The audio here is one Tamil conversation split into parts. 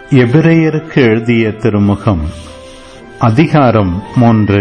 எபிரேயருக்கு எழுதிய திருமுகம் அதிகாரம் மூன்று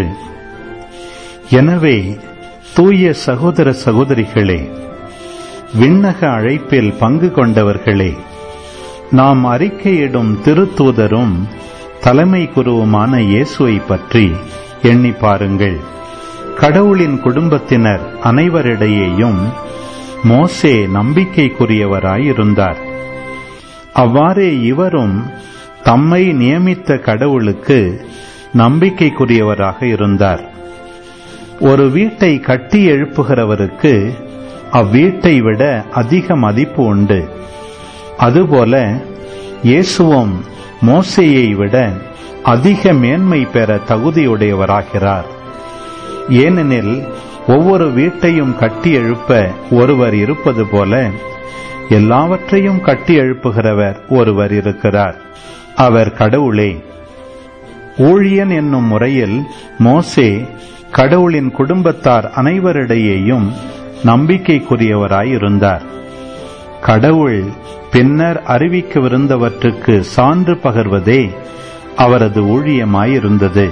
எனவே தூய சகோதர சகோதரிகளே விண்ணக அழைப்பில் பங்கு கொண்டவர்களே நாம் அறிக்கையிடும் திருத்தூதரும் தலைமை குருவுமான இயேசுவை பற்றி எண்ணி பாருங்கள் கடவுளின் குடும்பத்தினர் அனைவரிடையேயும் மோசே நம்பிக்கைக்குரியவராயிருந்தார் அவ்வாறே இவரும் தம்மை நியமித்த கடவுளுக்கு நம்பிக்கைக்குரியவராக இருந்தார் ஒரு வீட்டை கட்டி எழுப்புகிறவருக்கு அவ்வீட்டை விட அதிக மதிப்பு உண்டு அதுபோல இயேசுவும் மோசையை விட அதிக மேன்மை பெற தகுதியுடையவராகிறார் ஏனெனில் ஒவ்வொரு வீட்டையும் கட்டி எழுப்ப ஒருவர் இருப்பது போல எல்லாவற்றையும் கட்டி எழுப்புகிறவர் ஒருவர் இருக்கிறார் அவர் கடவுளே ஊழியன் என்னும் முறையில் மோசே கடவுளின் குடும்பத்தார் அனைவரிடையேயும் நம்பிக்கைக்குரியவராயிருந்தார் கடவுள் பின்னர் அறிவிக்கவிருந்தவற்றுக்கு சான்று பகர்வதே அவரது ஊழியமாயிருந்தது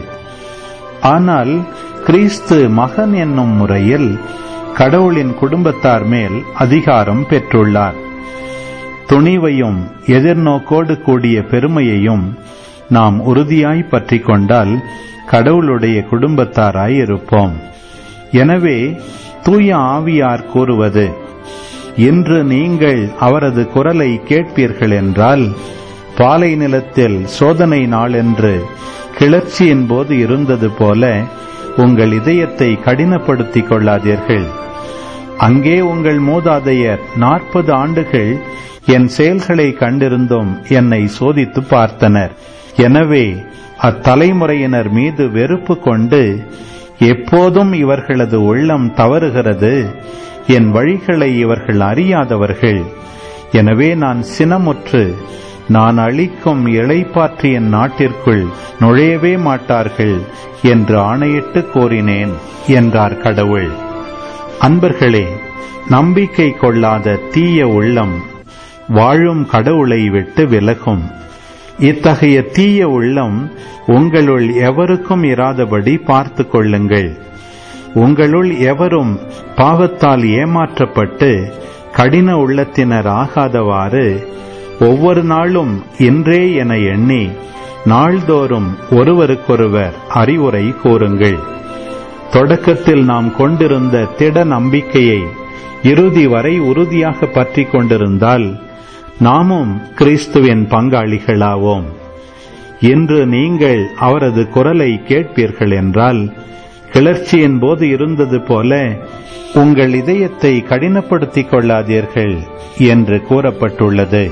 ஆனால் கிறிஸ்து மகன் என்னும் முறையில் கடவுளின் குடும்பத்தார் மேல் அதிகாரம் பெற்றுள்ளார் துணிவையும் எதிர்நோக்கோடு கூடிய பெருமையையும் நாம் உறுதியாய் பற்றி கொண்டால் கடவுளுடைய குடும்பத்தாராய் இருப்போம் எனவே தூய ஆவியார் கூறுவது இன்று நீங்கள் அவரது குரலை கேட்பீர்கள் என்றால் பாலை நிலத்தில் சோதனை நாள் என்று கிளர்ச்சியின் போது இருந்தது போல உங்கள் இதயத்தை கடினப்படுத்திக் கொள்ளாதீர்கள் அங்கே உங்கள் மூதாதையர் நாற்பது ஆண்டுகள் என் செயல்களை கண்டிருந்தும் என்னை சோதித்து பார்த்தனர் எனவே அத்தலைமுறையினர் மீது வெறுப்பு கொண்டு எப்போதும் இவர்களது உள்ளம் தவறுகிறது என் வழிகளை இவர்கள் அறியாதவர்கள் எனவே நான் சினமுற்று நான் அளிக்கும் இளைப்பாற்றிய நாட்டிற்குள் நுழையவே மாட்டார்கள் என்று ஆணையிட்டு கோரினேன் என்றார் கடவுள் அன்பர்களே நம்பிக்கை கொள்ளாத தீய உள்ளம் வாழும் கடவுளை விட்டு விலகும் இத்தகைய தீய உள்ளம் உங்களுள் எவருக்கும் இராதபடி பார்த்து கொள்ளுங்கள் உங்களுள் எவரும் பாவத்தால் ஏமாற்றப்பட்டு கடின உள்ளத்தினர் ஆகாதவாறு ஒவ்வொரு நாளும் இன்றே என எண்ணி நாள்தோறும் ஒருவருக்கொருவர் அறிவுரை கூறுங்கள் தொடக்கத்தில் நாம் கொண்டிருந்த திட நம்பிக்கையை இறுதி வரை உறுதியாக பற்றி கொண்டிருந்தால் நாமும் கிறிஸ்துவின் பங்காளிகளாவோம் இன்று நீங்கள் அவரது குரலை கேட்பீர்கள் என்றால் கிளர்ச்சியின் போது இருந்தது போல உங்கள் இதயத்தை கடினப்படுத்திக் கொள்ளாதீர்கள் என்று கூறப்பட்டுள்ளது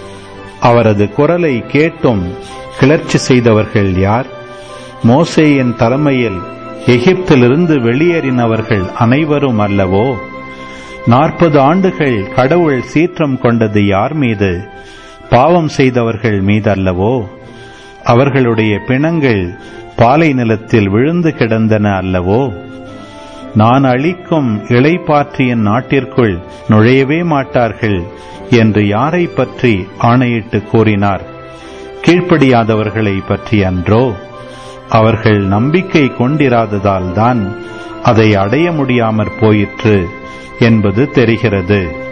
அவரது குரலை கேட்டும் கிளர்ச்சி செய்தவர்கள் யார் மோசேயின் தலைமையில் எகிப்திலிருந்து வெளியேறினவர்கள் அனைவரும் அல்லவோ நாற்பது ஆண்டுகள் கடவுள் சீற்றம் கொண்டது யார் மீது பாவம் செய்தவர்கள் மீதல்லவோ அவர்களுடைய பிணங்கள் பாலை நிலத்தில் விழுந்து கிடந்தன அல்லவோ நான் அளிக்கும் இளைப்பாற்றியின் நாட்டிற்குள் நுழையவே மாட்டார்கள் என்று யாரை பற்றி ஆணையிட்டு கூறினார் கீழ்ப்படியாதவர்களை பற்றி அன்றோ அவர்கள் நம்பிக்கை கொண்டிராததால் தான் அதை அடைய முடியாமற் போயிற்று என்பது தெரிகிறது